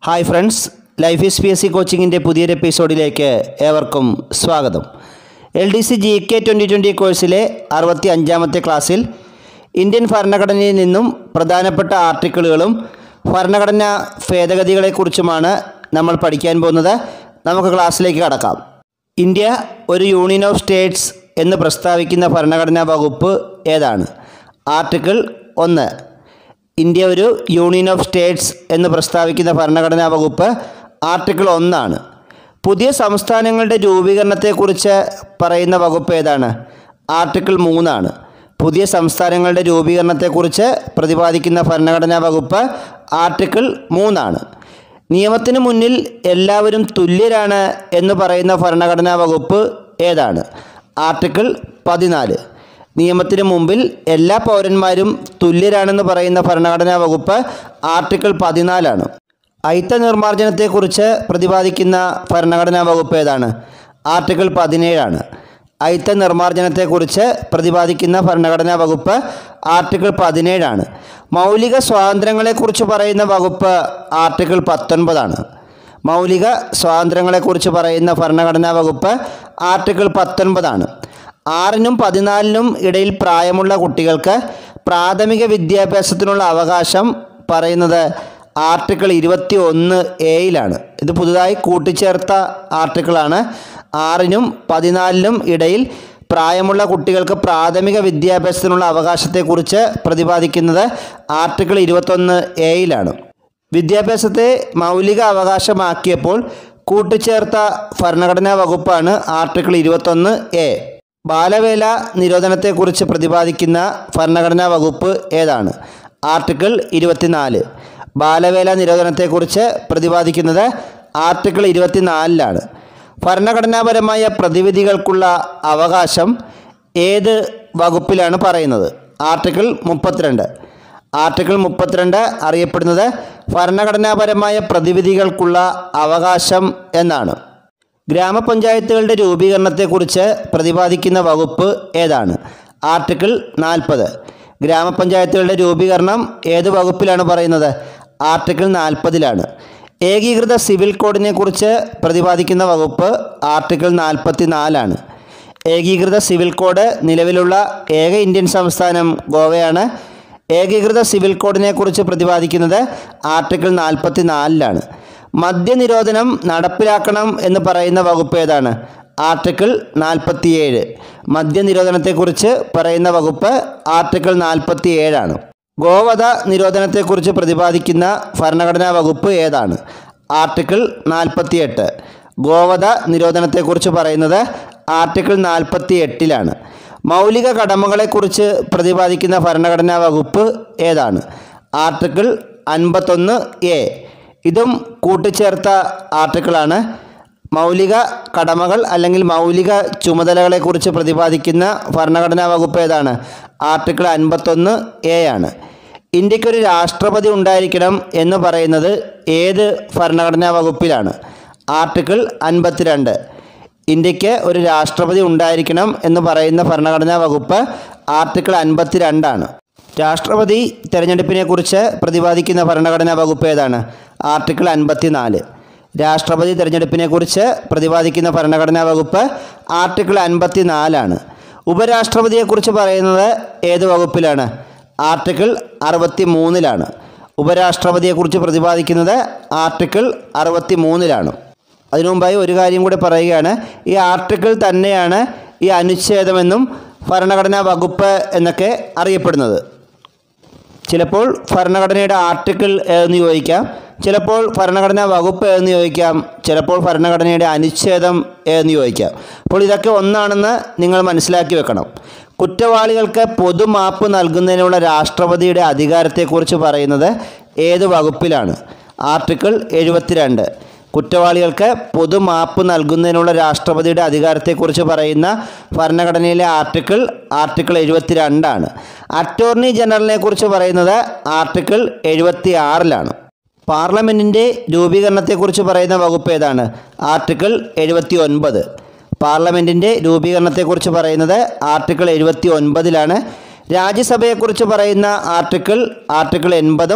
hi friends life is P S C കോച്ചിങ്ങിൻ്റെ പുതിയൊരു എപ്പിസോഡിലേക്ക് ഏവർക്കും സ്വാഗതം L D C G K twenty twenty കോഴ്സിലെ അറുപത്തി അഞ്ചാമത്തെ ക്ലാസ്സിൽ ഇന്ത്യൻ ഭരണഘടനയിൽ നിന്നും പ്രധാനപ്പെട്ട ആർട്ടിക്കിളുകളും ഭരണഘടനാ ഭേദഗതികളെക്കുറിച്ചുമാണ് നമ്മൾ പഠിക്കാൻ പോകുന്നത് നമുക്ക് ക്ലാസ്സിലേക്ക് കടക്കാം ഇന്ത്യ ഒരു യൂണിയൻ ഓഫ് സ്റ്റേറ്റ്സ് എന്ന് പ്രസ്താവിക്കുന്ന ഭരണഘടനാ വകുപ്പ് ഏതാണ് ആർട്ടിക്കിൾ ഒന്ന് ഇന്ത്യ ഒരു യൂണിയൻ ഓഫ് സ്റ്റേറ്റ്സ് എന്ന് പ്രസ്താവിക്കുന്ന ഭരണഘടനാ വകുപ്പ് ആർട്ടിക്കിൾ ഒന്നാണ് പുതിയ സംസ്ഥാനങ്ങളുടെ രൂപീകരണത്തെക്കുറിച്ച് പറയുന്ന വകുപ്പ് ഏതാണ് ആർട്ടിക്കിൾ മൂന്നാണ് പുതിയ സംസ്ഥാനങ്ങളുടെ രൂപീകരണത്തെക്കുറിച്ച് പ്രതിപാദിക്കുന്ന ഭരണഘടനാ വകുപ്പ് ആർട്ടിക്കിൾ മൂന്നാണ് നിയമത്തിന് മുന്നിൽ എല്ലാവരും തുല്യരാണ് എന്ന് പറയുന്ന ഭരണഘടനാ വകുപ്പ് ഏതാണ് ആർട്ടിക്കിൾ പതിനാല് നിയമത്തിന് മുമ്പിൽ എല്ലാ പൗരന്മാരും തുല്യരാണെന്ന് പറയുന്ന ഭരണഘടനാ വകുപ്പ് ആർട്ടിക്കിൾ പതിനാലാണ് അയിത്ത നിർമ്മാർജ്ജനത്തെക്കുറിച്ച് പ്രതിപാദിക്കുന്ന ഭരണഘടനാ വകുപ്പ് ഏതാണ് ആർട്ടിക്കിൾ പതിനേഴാണ് അയിത്ത നിർമ്മാർജ്ജനത്തെക്കുറിച്ച് പ്രതിപാദിക്കുന്ന ഭരണഘടനാ വകുപ്പ് ആർട്ടിക്കിൾ പതിനേഴാണ് മൗലിക സ്വാതന്ത്ര്യങ്ങളെക്കുറിച്ച് പറയുന്ന വകുപ്പ് ആർട്ടിക്കിൾ പത്തൊൻപതാണ് മൗലിക സ്വാതന്ത്ര്യങ്ങളെക്കുറിച്ച് പറയുന്ന ഭരണഘടനാ വകുപ്പ് ആർട്ടിക്കിൾ പത്തൊൻപതാണ് ആറിനും പതിനാലിനും ഇടയിൽ പ്രായമുള്ള കുട്ടികൾക്ക് പ്രാഥമിക വിദ്യാഭ്യാസത്തിനുള്ള അവകാശം പറയുന്നത് ആർട്ടിക്കിൾ ഇരുപത്തി ഒന്ന് എയിലാണ് ഇത് പുതുതായി കൂട്ടിച്ചേർത്ത ആർട്ടിക്കിളാണ് ആറിനും പതിനാലിനും ഇടയിൽ പ്രായമുള്ള കുട്ടികൾക്ക് പ്രാഥമിക വിദ്യാഭ്യാസത്തിനുള്ള അവകാശത്തെക്കുറിച്ച് പ്രതിപാദിക്കുന്നത് ആർട്ടിക്കിൾ ഇരുപത്തൊന്ന് എയിലാണ് വിദ്യാഭ്യാസത്തെ മൗലിക അവകാശമാക്കിയപ്പോൾ കൂട്ടിച്ചേർത്ത ഭരണഘടനാ വകുപ്പാണ് ആർട്ടിക്കിൾ ഇരുപത്തൊന്ന് എ ബാലവേല നിരോധനത്തെക്കുറിച്ച് പ്രതിപാദിക്കുന്ന ഭരണഘടനാ വകുപ്പ് ഏതാണ് ആർട്ടിക്കിൾ ഇരുപത്തിനാല് ബാലവേല നിരോധനത്തെക്കുറിച്ച് പ്രതിപാദിക്കുന്നത് ആർട്ടിക്കിൾ ഇരുപത്തിനാലിലാണ് ഭരണഘടനാപരമായ പ്രതിവിധികൾക്കുള്ള അവകാശം ഏത് വകുപ്പിലാണ് പറയുന്നത് ആർട്ടിക്കിൾ മുപ്പത്തിരണ്ട് ആർട്ടിക്കിൾ മുപ്പത്തിരണ്ട് അറിയപ്പെടുന്നത് ഭരണഘടനാപരമായ പ്രതിവിധികൾക്കുള്ള അവകാശം എന്നാണ് ഗ്രാമപഞ്ചായത്തുകളുടെ രൂപീകരണത്തെക്കുറിച്ച് പ്രതിപാദിക്കുന്ന വകുപ്പ് ഏതാണ് ആർട്ടിക്കിൾ നാൽപ്പത് ഗ്രാമപഞ്ചായത്തുകളുടെ രൂപീകരണം ഏത് വകുപ്പിലാണ് പറയുന്നത് ആർട്ടിക്കിൾ നാൽപ്പതിലാണ് ഏകീകൃത സിവിൽ കോഡിനെക്കുറിച്ച് പ്രതിപാദിക്കുന്ന വകുപ്പ് ആർട്ടിക്കിൾ നാൽപ്പത്തി നാലാണ് ഏകീകൃത സിവിൽ കോഡ് നിലവിലുള്ള ഏക ഇന്ത്യൻ സംസ്ഥാനം ഗോവയാണ് ഏകീകൃത സിവിൽ കോഡിനെക്കുറിച്ച് പ്രതിപാദിക്കുന്നത് ആർട്ടിക്കിൾ നാൽപ്പത്തി നാലിലാണ് മദ്യനിരോധനം നടപ്പിലാക്കണം എന്ന് പറയുന്ന വകുപ്പ് ഏതാണ് ആർട്ടിക്കിൾ നാൽപ്പത്തിയേഴ് മദ്യനിരോധനത്തെക്കുറിച്ച് പറയുന്ന വകുപ്പ് ആർട്ടിക്കിൾ നാൽപ്പത്തി ഏഴാണ് ഗോവധ നിരോധനത്തെക്കുറിച്ച് പ്രതിപാദിക്കുന്ന ഭരണഘടനാ വകുപ്പ് ഏതാണ് ആർട്ടിക്കിൾ നാൽപ്പത്തിയെട്ട് ഗോവധ നിരോധനത്തെക്കുറിച്ച് പറയുന്നത് ആർട്ടിക്കിൾ നാൽപ്പത്തി എട്ടിലാണ് മൗലിക കടമകളെക്കുറിച്ച് പ്രതിപാദിക്കുന്ന ഭരണഘടനാ വകുപ്പ് ഏതാണ് ആർട്ടിക്കിൾ അൻപത്തൊന്ന് എ ഇതും കൂട്ടിച്ചേർത്ത ആർട്ടിക്കിളാണ് മൗലിക കടമകൾ അല്ലെങ്കിൽ മൗലിക ചുമതലകളെക്കുറിച്ച് പ്രതിപാദിക്കുന്ന ഭരണഘടനാ വകുപ്പ് ഏതാണ് ആർട്ടിക്കിൾ അൻപത്തൊന്ന് എ ആണ് ഇന്ത്യക്കൊരു രാഷ്ട്രപതി ഉണ്ടായിരിക്കണം എന്ന് പറയുന്നത് ഏത് ഭരണഘടനാ വകുപ്പിലാണ് ആർട്ടിക്കിൾ അൻപത്തിരണ്ട് ഇന്ത്യക്ക് ഒരു രാഷ്ട്രപതി ഉണ്ടായിരിക്കണം എന്ന് പറയുന്ന ഭരണഘടനാ വകുപ്പ് ആർട്ടിക്കിൾ അൻപത്തിരണ്ടാണ് രാഷ്ട്രപതി തിരഞ്ഞെടുപ്പിനെക്കുറിച്ച് പ്രതിപാദിക്കുന്ന ഭരണഘടനാ വകുപ്പ് ഏതാണ് ആർട്ടിക്കിൾ അൻപത്തിനാല് രാഷ്ട്രപതി തിരഞ്ഞെടുപ്പിനെക്കുറിച്ച് പ്രതിപാദിക്കുന്ന ഭരണഘടനാ വകുപ്പ് ആർട്ടിക്കിൾ അൻപത്തി നാലാണ് ഉപരാഷ്ട്രപതിയെക്കുറിച്ച് പറയുന്നത് ഏത് വകുപ്പിലാണ് ആർട്ടിക്കിൾ അറുപത്തി മൂന്നിലാണ് ഉപരാഷ്ട്രപതിയെക്കുറിച്ച് പ്രതിപാദിക്കുന്നത് ആർട്ടിക്കിൾ അറുപത്തി മൂന്നിലാണ് അതിനു മുമ്പായി ഒരു കാര്യം കൂടി പറയുകയാണ് ഈ ആർട്ടിക്കിൾ തന്നെയാണ് ഈ അനുച്ഛേദമെന്നും ഭരണഘടനാ വകുപ്പ് എന്നൊക്കെ അറിയപ്പെടുന്നത് ചിലപ്പോൾ ഭരണഘടനയുടെ ആർട്ടിക്കിൾ എന്ന് ചോദിക്കാം ചിലപ്പോൾ ഭരണഘടനാ വകുപ്പ് എന്ന് ചോദിക്കാം ചിലപ്പോൾ ഭരണഘടനയുടെ അനുച്ഛേദം എന്ന് ചോദിക്കാം അപ്പോൾ ഇതൊക്കെ ഒന്നാണെന്ന് നിങ്ങൾ മനസ്സിലാക്കി വെക്കണം കുറ്റവാളികൾക്ക് പൊതുമാപ്പ് നൽകുന്നതിനുള്ള രാഷ്ട്രപതിയുടെ അധികാരത്തെക്കുറിച്ച് പറയുന്നത് ഏത് വകുപ്പിലാണ് ആർട്ടിക്കിൾ എഴുപത്തിരണ്ട് കുറ്റവാളികൾക്ക് പൊതുമാപ്പ് നൽകുന്നതിനുള്ള രാഷ്ട്രപതിയുടെ അധികാരത്തെക്കുറിച്ച് പറയുന്ന ഭരണഘടനയിലെ ആർട്ടിക്കിൾ ആർട്ടിക്കിൾ എഴുപത്തിരണ്ടാണ് അറ്റോർണി ജനറലിനെ കുറിച്ച് പറയുന്നത് ആർട്ടിക്കിൾ എഴുപത്തി ആറിലാണ് പാർലമെൻറ്റിൻ്റെ രൂപീകരണത്തെക്കുറിച്ച് പറയുന്ന വകുപ്പ് ഏതാണ് ആർട്ടിക്കിൾ എഴുപത്തി ഒൻപത് പാർലമെൻറ്റിൻ്റെ രൂപീകരണത്തെക്കുറിച്ച് പറയുന്നത് ആർട്ടിക്കിൾ എഴുപത്തി ഒൻപതിലാണ് രാജ്യസഭയെക്കുറിച്ച് പറയുന്ന ആർട്ടിക്കിൾ ആർട്ടിക്കിൾ എൺപതും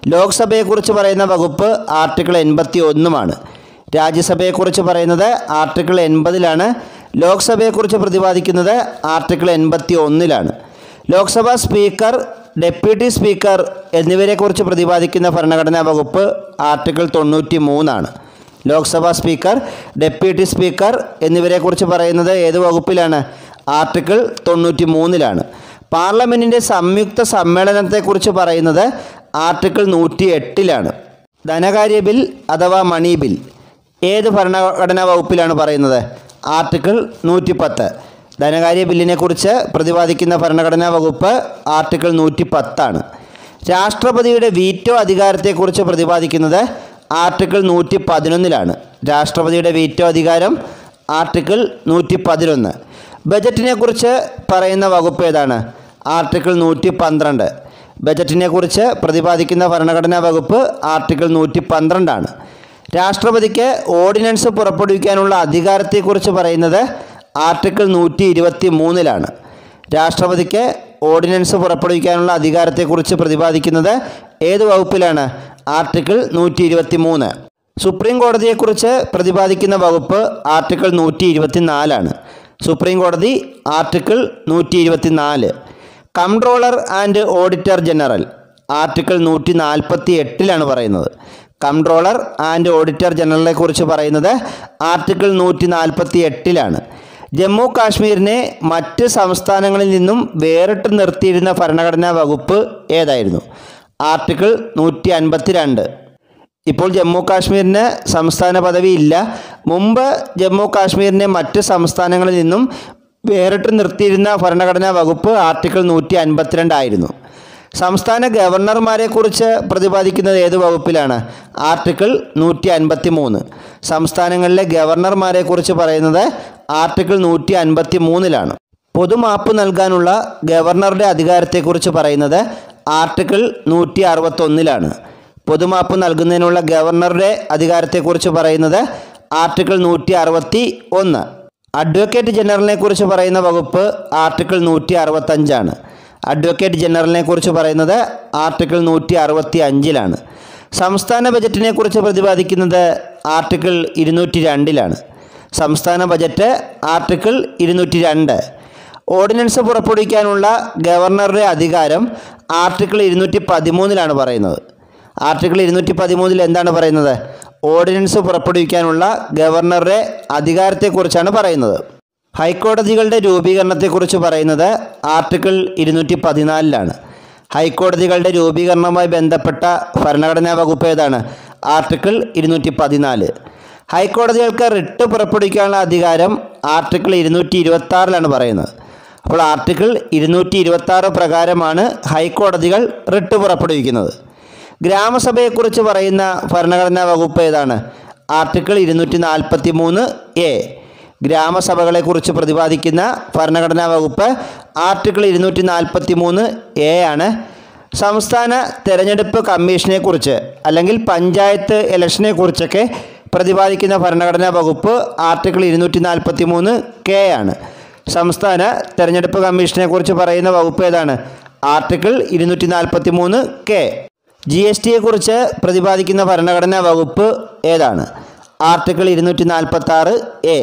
ലോക്സഭയെക്കുറിച്ച് പറയുന്ന വകുപ്പ് ആർട്ടിക്കിൾ എൺപത്തി ഒന്നുമാണ് രാജ്യസഭയെക്കുറിച്ച് പറയുന്നത് ആർട്ടിക്കിൾ എൺപതിലാണ് ലോക്സഭയെക്കുറിച്ച് പ്രതിപാദിക്കുന്നത് ആർട്ടിക്കിൾ എൺപത്തി ഒന്നിലാണ് ലോക്സഭാ സ്പീക്കർ ഡെപ്യൂട്ടി സ്പീക്കർ എന്നിവരെക്കുറിച്ച് പ്രതിപാദിക്കുന്ന ഭരണഘടനാ വകുപ്പ് ആർട്ടിക്കിൾ തൊണ്ണൂറ്റി മൂന്നാണ് ലോക്സഭാ സ്പീക്കർ ഡെപ്യൂട്ടി സ്പീക്കർ എന്നിവരെക്കുറിച്ച് പറയുന്നത് ഏത് വകുപ്പിലാണ് ആർട്ടിക്കിൾ തൊണ്ണൂറ്റി മൂന്നിലാണ് പാർലമെൻറ്റിൻ്റെ സംയുക്ത സമ്മേളനത്തെക്കുറിച്ച് പറയുന്നത് ആർട്ടിക്കിൾ നൂറ്റി എട്ടിലാണ് ധനകാര്യ ബിൽ അഥവാ മണി ബിൽ ഏത് ഭരണഘടനാ വകുപ്പിലാണ് പറയുന്നത് ആർട്ടിക്കിൾ നൂറ്റി പത്ത് ധനകാര്യ ബില്ലിനെക്കുറിച്ച് പ്രതിപാദിക്കുന്ന ഭരണഘടനാ വകുപ്പ് ആർട്ടിക്കിൾ നൂറ്റി പത്താണ് രാഷ്ട്രപതിയുടെ വീറ്റോ അധികാരത്തെക്കുറിച്ച് പ്രതിപാദിക്കുന്നത് ആർട്ടിക്കിൾ നൂറ്റി പതിനൊന്നിലാണ് രാഷ്ട്രപതിയുടെ വീറ്റോ അധികാരം ആർട്ടിക്കിൾ നൂറ്റി പതിനൊന്ന് ബജറ്റിനെക്കുറിച്ച് പറയുന്ന വകുപ്പ് ഏതാണ് ആർട്ടിക്കിൾ നൂറ്റി പന്ത്രണ്ട് ബജറ്റിനെക്കുറിച്ച് പ്രതിപാദിക്കുന്ന ഭരണഘടനാ വകുപ്പ് ആർട്ടിക്കിൾ നൂറ്റി പന്ത്രണ്ടാണ് രാഷ്ട്രപതിക്ക് ഓർഡിനൻസ് പുറപ്പെടുവിക്കാനുള്ള അധികാരത്തെക്കുറിച്ച് പറയുന്നത് ആർട്ടിക്കിൾ നൂറ്റി ഇരുപത്തി മൂന്നിലാണ് രാഷ്ട്രപതിക്ക് ഓർഡിനൻസ് പുറപ്പെടുവിക്കാനുള്ള അധികാരത്തെക്കുറിച്ച് പ്രതിപാദിക്കുന്നത് ഏത് വകുപ്പിലാണ് ആർട്ടിക്കിൾ നൂറ്റി ഇരുപത്തി മൂന്ന് സുപ്രീം കോടതിയെക്കുറിച്ച് പ്രതിപാദിക്കുന്ന വകുപ്പ് ആർട്ടിക്കിൾ നൂറ്റി ഇരുപത്തി നാലാണ് സുപ്രീം കോടതി ആർട്ടിക്കിൾ നൂറ്റി ഇരുപത്തി നാല് comptroller and auditor general article നൂറ്റി നാൽപ്പത്തി എട്ടിലാണ് പറയുന്നത് കംട്രോളർ ആൻഡ് ഓഡിറ്റർ ജനറലിനെ കുറിച്ച് പറയുന്നത് ആർട്ടിക്കിൾ നൂറ്റി നാൽപ്പത്തി എട്ടിലാണ് ജമ്മു കാശ്മീരിനെ മറ്റ് സംസ്ഥാനങ്ങളിൽ നിന്നും വേറിട്ട് നിർത്തിയിരുന്ന ഭരണഘടനാ വകുപ്പ് ഏതായിരുന്നു ആർട്ടിക്കിൾ നൂറ്റി അൻപത്തി രണ്ട് ഇപ്പോൾ ജമ്മു കാശ്മീരിന് സംസ്ഥാന പദവി ഇല്ല മുമ്പ് ജമ്മു കാശ്മീരിനെ മറ്റ് സംസ്ഥാനങ്ങളിൽ നിന്നും വേറിട്ട് നിർത്തിയിരുന്ന ഭരണഘടനാ വകുപ്പ് ആർട്ടിക്കിൾ നൂറ്റി അൻപത്തിരണ്ടായിരുന്നു സംസ്ഥാന ഗവർണർമാരെക്കുറിച്ച് പ്രതിപാദിക്കുന്നത് ഏത് വകുപ്പിലാണ് ആർട്ടിക്കിൾ നൂറ്റി അൻപത്തി മൂന്ന് സംസ്ഥാനങ്ങളിലെ ഗവർണർമാരെക്കുറിച്ച് പറയുന്നത് ആർട്ടിക്കിൾ നൂറ്റി അൻപത്തി മൂന്നിലാണ് പൊതുമാപ്പ് നൽകാനുള്ള ഗവർണറുടെ അധികാരത്തെക്കുറിച്ച് പറയുന്നത് ആർട്ടിക്കിൾ നൂറ്റി അറുപത്തൊന്നിലാണ് പൊതുമാപ്പ് നൽകുന്നതിനുള്ള ഗവർണറുടെ അധികാരത്തെക്കുറിച്ച് പറയുന്നത് ആർട്ടിക്കിൾ നൂറ്റി അറുപത്തി ഒന്ന് അഡ്വക്കേറ്റ് ജനറലിനെ കുറിച്ച് പറയുന്ന വകുപ്പ് ആർട്ടിക്കിൾ നൂറ്റി അറുപത്തഞ്ചാണ് അഡ്വക്കേറ്റ് ജനറലിനെ കുറിച്ച് പറയുന്നത് ആർട്ടിക്കിൾ നൂറ്റി അറുപത്തി അഞ്ചിലാണ് സംസ്ഥാന ബജറ്റിനെ കുറിച്ച് പ്രതിപാദിക്കുന്നത് ആർട്ടിക്കിൾ ഇരുന്നൂറ്റി രണ്ടിലാണ് സംസ്ഥാന ബജറ്റ് ആർട്ടിക്കിൾ ഇരുന്നൂറ്റി രണ്ട് ഓർഡിനൻസ് പുറപ്പെടുവിക്കാനുള്ള ഗവർണറുടെ അധികാരം ആർട്ടിക്കിൾ ഇരുന്നൂറ്റി പതിമൂന്നിലാണ് പറയുന്നത് ആർട്ടിക്കിൾ ഇരുന്നൂറ്റി പതിമൂന്നിൽ എന്താണ് പറയുന്നത് ഓർഡിനൻസ് പുറപ്പെടുവിക്കാനുള്ള ഗവർണറുടെ അധികാരത്തെക്കുറിച്ചാണ് പറയുന്നത് ഹൈക്കോടതികളുടെ രൂപീകരണത്തെക്കുറിച്ച് പറയുന്നത് ആർട്ടിക്കിൾ ഇരുന്നൂറ്റി പതിനാലിലാണ് ഹൈക്കോടതികളുടെ രൂപീകരണവുമായി ബന്ധപ്പെട്ട ഭരണഘടനാ വകുപ്പ് ഏതാണ് ആർട്ടിക്കിൾ ഇരുന്നൂറ്റി പതിനാല് ഹൈക്കോടതികൾക്ക് റിട്ട് പുറപ്പെടുവിക്കാനുള്ള അധികാരം ആർട്ടിക്കിൾ ഇരുന്നൂറ്റി ഇരുപത്തി ആറിലാണ് പറയുന്നത് അപ്പോൾ ആർട്ടിക്കിൾ ഇരുന്നൂറ്റി ഇരുപത്തി ആറ് പ്രകാരമാണ് ഹൈക്കോടതികൾ റിട്ട് പുറപ്പെടുവിക്കുന്നത് ഗ്രാമസഭയെക്കുറിച്ച് പറയുന്ന ഭരണഘടനാ വകുപ്പ് ഏതാണ് ആർട്ടിക്കിൾ ഇരുന്നൂറ്റി നാൽപ്പത്തി മൂന്ന് എ ഗ്രാമസഭകളെക്കുറിച്ച് പ്രതിപാദിക്കുന്ന ഭരണഘടനാ വകുപ്പ് ആർട്ടിക്കിൾ ഇരുന്നൂറ്റി നാൽപ്പത്തി മൂന്ന് എ ആണ് സംസ്ഥാന തെരഞ്ഞെടുപ്പ് കമ്മീഷനെക്കുറിച്ച് അല്ലെങ്കിൽ പഞ്ചായത്ത് ഇലക്ഷനെക്കുറിച്ചൊക്കെ പ്രതിപാദിക്കുന്ന ഭരണഘടനാ വകുപ്പ് ആർട്ടിക്കിൾ ഇരുന്നൂറ്റി നാൽപ്പത്തി മൂന്ന് കെ ആണ് സംസ്ഥാന തെരഞ്ഞെടുപ്പ് കമ്മീഷനെക്കുറിച്ച് പറയുന്ന വകുപ്പ് ഏതാണ് ആർട്ടിക്കിൾ ഇരുന്നൂറ്റി നാൽപ്പത്തി മൂന്ന് കെ ജി എസ് ടിയെക്കുറിച്ച് പ്രതിപാദിക്കുന്ന ഭരണഘടനാ വകുപ്പ് ഏതാണ് ആർട്ടിക്കിൾ ഇരുന്നൂറ്റി നാൽപ്പത്തി ആറ് എ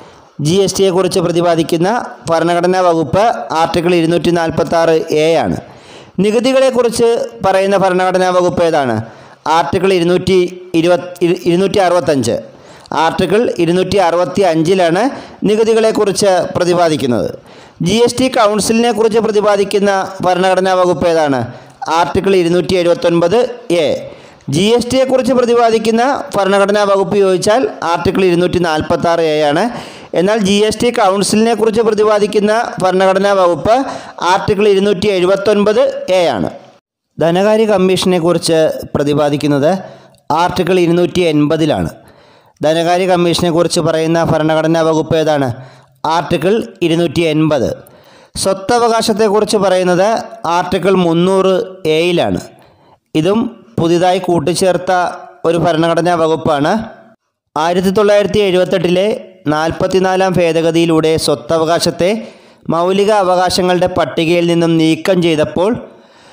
ജി എസ് ടിയെക്കുറിച്ച് പ്രതിപാദിക്കുന്ന ഭരണഘടനാ വകുപ്പ് ആർട്ടിക്കിൾ ഇരുന്നൂറ്റി നാൽപ്പത്തി ആറ് എ ആണ് നികുതികളെക്കുറിച്ച് പറയുന്ന ഭരണഘടനാ വകുപ്പ് ഏതാണ് ആർട്ടിക്കിൾ ഇരുന്നൂറ്റി ഇരുപത്തി ഇരുന്നൂറ്റി അറുപത്തഞ്ച് ആർട്ടിക്കിൾ ഇരുന്നൂറ്റി അറുപത്തി അഞ്ചിലാണ് നികുതികളെക്കുറിച്ച് പ്രതിപാദിക്കുന്നത് ജി എസ് ടി കൗൺസിലിനെ കുറിച്ച് പ്രതിപാദിക്കുന്ന ഭരണഘടനാ വകുപ്പ് ഏതാണ് ആർട്ടിക്കിൾ ഇരുന്നൂറ്റി എഴുപത്തൊൻപത് എ ജി എസ് ടിയെക്കുറിച്ച് പ്രതിപാദിക്കുന്ന ഭരണഘടനാ വകുപ്പ് ചോദിച്ചാൽ ആർട്ടിക്കിൾ ഇരുന്നൂറ്റി നാൽപ്പത്തി ആറ് എ ആണ് എന്നാൽ ജി എസ് ടി കൗൺസിലിനെ കുറിച്ച് പ്രതിപാദിക്കുന്ന ഭരണഘടനാ വകുപ്പ് ആർട്ടിക്കിൾ ഇരുന്നൂറ്റി എഴുപത്തൊൻപത് എ ആണ് ധനകാര്യ കമ്മീഷനെ കുറിച്ച് പ്രതിപാദിക്കുന്നത് ആർട്ടിക്കിൾ ഇരുന്നൂറ്റി എൺപതിലാണ് ധനകാര്യ കമ്മീഷനെ കുറിച്ച് പറയുന്ന ഭരണഘടനാ വകുപ്പ് ഏതാണ് ആർട്ടിക്കിൾ ഇരുന്നൂറ്റി എൺപത് സ്വത്തവകാശത്തെക്കുറിച്ച് പറയുന്നത് ആർട്ടിക്കിൾ മുന്നൂറ് എയിലാണ് ഇതും പുതിയതായി കൂട്ടിച്ചേർത്ത ഒരു ഭരണഘടനാ വകുപ്പാണ് ആയിരത്തി തൊള്ളായിരത്തി എഴുപത്തെട്ടിലെ നാൽപ്പത്തിനാലാം ഭേദഗതിയിലൂടെ സ്വത്തവകാശത്തെ മൗലിക അവകാശങ്ങളുടെ പട്ടികയിൽ നിന്നും നീക്കം ചെയ്തപ്പോൾ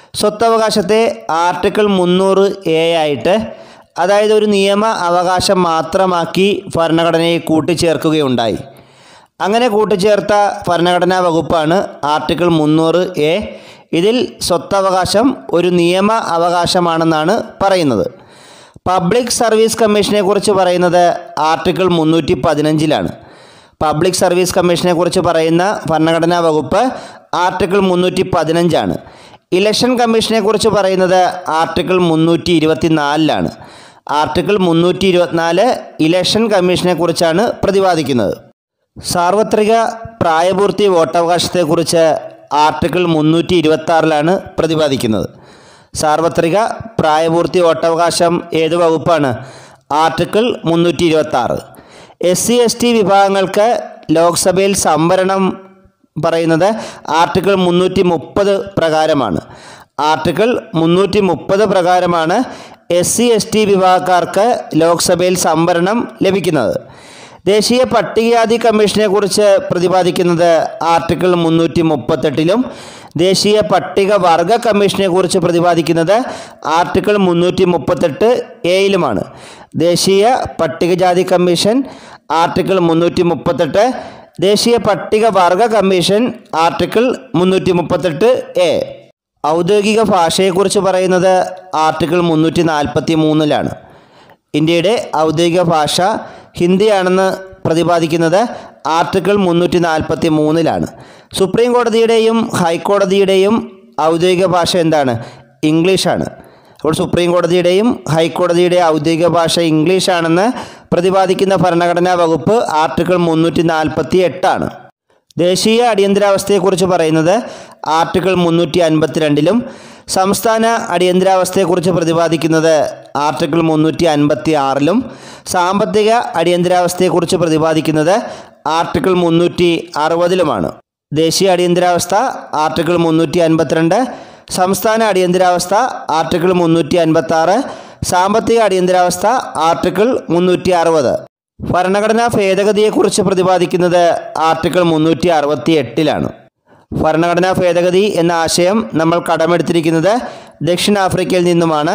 സ്വത്തവകാശത്തെ ആർട്ടിക്കിൾ മുന്നൂറ് എ ആയിട്ട് അതായത് ഒരു നിയമ അവകാശം മാത്രമാക്കി ഭരണഘടനയെ കൂട്ടിച്ചേർക്കുകയുണ്ടായി അങ്ങനെ കൂട്ടിച്ചേർത്ത ഭരണഘടനാ വകുപ്പാണ് ആർട്ടിക്കിൾ മുന്നൂറ് എ ഇതിൽ സ്വത്തവകാശം ഒരു നിയമ അവകാശമാണെന്നാണ് പറയുന്നത് പബ്ലിക് സർവീസ് കമ്മീഷനെ കുറിച്ച് പറയുന്നത് ആർട്ടിക്കിൾ മുന്നൂറ്റി പതിനഞ്ചിലാണ് പബ്ലിക് സർവീസ് കമ്മീഷനെ കുറിച്ച് പറയുന്ന ഭരണഘടനാ വകുപ്പ് ആർട്ടിക്കിൾ മുന്നൂറ്റി പതിനഞ്ചാണ് ഇലക്ഷൻ കമ്മീഷനെ കുറിച്ച് പറയുന്നത് ആർട്ടിക്കിൾ മുന്നൂറ്റി ഇരുപത്തി നാലിലാണ് ആർട്ടിക്കിൾ മുന്നൂറ്റി ഇരുപത്തിനാല് ഇലക്ഷൻ കമ്മീഷനെ കുറിച്ചാണ് പ്രതിപാദിക്കുന്നത് സാർവത്രിക പ്രായപൂർത്തി വോട്ടവകാശത്തെക്കുറിച്ച് ആർട്ടിക്കിൾ മുന്നൂറ്റി ഇരുപത്തി ആറിലാണ് പ്രതിപാദിക്കുന്നത് സാർവത്രിക പ്രായപൂർത്തി വോട്ടവകാശം ഏത് വകുപ്പാണ് ആർട്ടിക്കിൾ മുന്നൂറ്റി ഇരുപത്തി ആറ് എസ് സി എസ് ടി വിഭാഗങ്ങൾക്ക് ലോക്സഭയിൽ സംവരണം പറയുന്നത് ആർട്ടിക്കിൾ മുന്നൂറ്റി മുപ്പത് പ്രകാരമാണ് ആർട്ടിക്കിൾ മുന്നൂറ്റി മുപ്പത് പ്രകാരമാണ് എസ് സി എസ് ടി വിഭാഗക്കാർക്ക് ലോക്സഭയിൽ സംവരണം ലഭിക്കുന്നത് ദേശീയ പട്ടികജാതി കമ്മീഷനെ കുറിച്ച് പ്രതിപാദിക്കുന്നത് ആർട്ടിക്കിൾ മുന്നൂറ്റി മുപ്പത്തെട്ടിലും ദേശീയ പട്ടിക വർഗ കമ്മീഷനെ കുറിച്ച് പ്രതിപാദിക്കുന്നത് ആർട്ടിക്കിൾ മുന്നൂറ്റി മുപ്പത്തെട്ട് എയിലുമാണ് ദേശീയ പട്ടികജാതി കമ്മീഷൻ ആർട്ടിക്കിൾ മുന്നൂറ്റി മുപ്പത്തെട്ട് ദേശീയ പട്ടിക വർഗ കമ്മീഷൻ ആർട്ടിക്കിൾ മുന്നൂറ്റി മുപ്പത്തെട്ട് എ ഔദ്യോഗിക ഭാഷയെക്കുറിച്ച് പറയുന്നത് ആർട്ടിക്കിൾ മുന്നൂറ്റി നാൽപ്പത്തി മൂന്നിലാണ് ഇന്ത്യയുടെ ഔദ്യോഗിക ഭാഷ ഹിന്ദിയാണെന്ന് പ്രതിപാദിക്കുന്നത് ആർട്ടിക്കിൾ മുന്നൂറ്റി നാൽപ്പത്തി മൂന്നിലാണ് സുപ്രീം കോടതിയുടെയും ഹൈക്കോടതിയുടെയും ഔദ്യോഗിക ഭാഷ എന്താണ് ഇംഗ്ലീഷാണ് അപ്പോൾ സുപ്രീം കോടതിയുടെയും ഹൈക്കോടതിയുടെയും ഔദ്യോഗിക ഭാഷ ഇംഗ്ലീഷാണെന്ന് പ്രതിപാദിക്കുന്ന ഭരണഘടനാ വകുപ്പ് ആർട്ടിക്കിൾ മുന്നൂറ്റി നാൽപ്പത്തി എട്ടാണ് ദേശീയ അടിയന്തരാവസ്ഥയെക്കുറിച്ച് പറയുന്നത് ആർട്ടിക്കിൾ മുന്നൂറ്റി അൻപത്തിരണ്ടിലും സംസ്ഥാന അടിയന്തരാവസ്ഥയെക്കുറിച്ച് പ്രതിപാദിക്കുന്നത് ആർട്ടിക്കിൾ മുന്നൂറ്റി അൻപത്തി ആറിലും സാമ്പത്തിക അടിയന്തരാവസ്ഥയെക്കുറിച്ച് പ്രതിപാദിക്കുന്നത് ആർട്ടിക്കിൾ മുന്നൂറ്റി അറുപതിലുമാണ് ദേശീയ അടിയന്തരാവസ്ഥ ആർട്ടിക്കിൾ മുന്നൂറ്റി അൻപത്തിരണ്ട് സംസ്ഥാന അടിയന്തരാവസ്ഥ ആർട്ടിക്കിൾ മുന്നൂറ്റി അൻപത്തി ആറ് സാമ്പത്തിക അടിയന്തരാവസ്ഥ ആർട്ടിക്കിൾ മുന്നൂറ്റി അറുപത് ഭരണഘടനാ ഭേദഗതിയെക്കുറിച്ച് പ്രതിപാദിക്കുന്നത് ആർട്ടിക്കിൾ മുന്നൂറ്റി അറുപത്തി എട്ടിലാണ് ഭരണഘടനാ ഭേദഗതി എന്ന ആശയം നമ്മൾ കടമെടുത്തിരിക്കുന്നത് ദക്ഷിണാഫ്രിക്കയിൽ നിന്നുമാണ്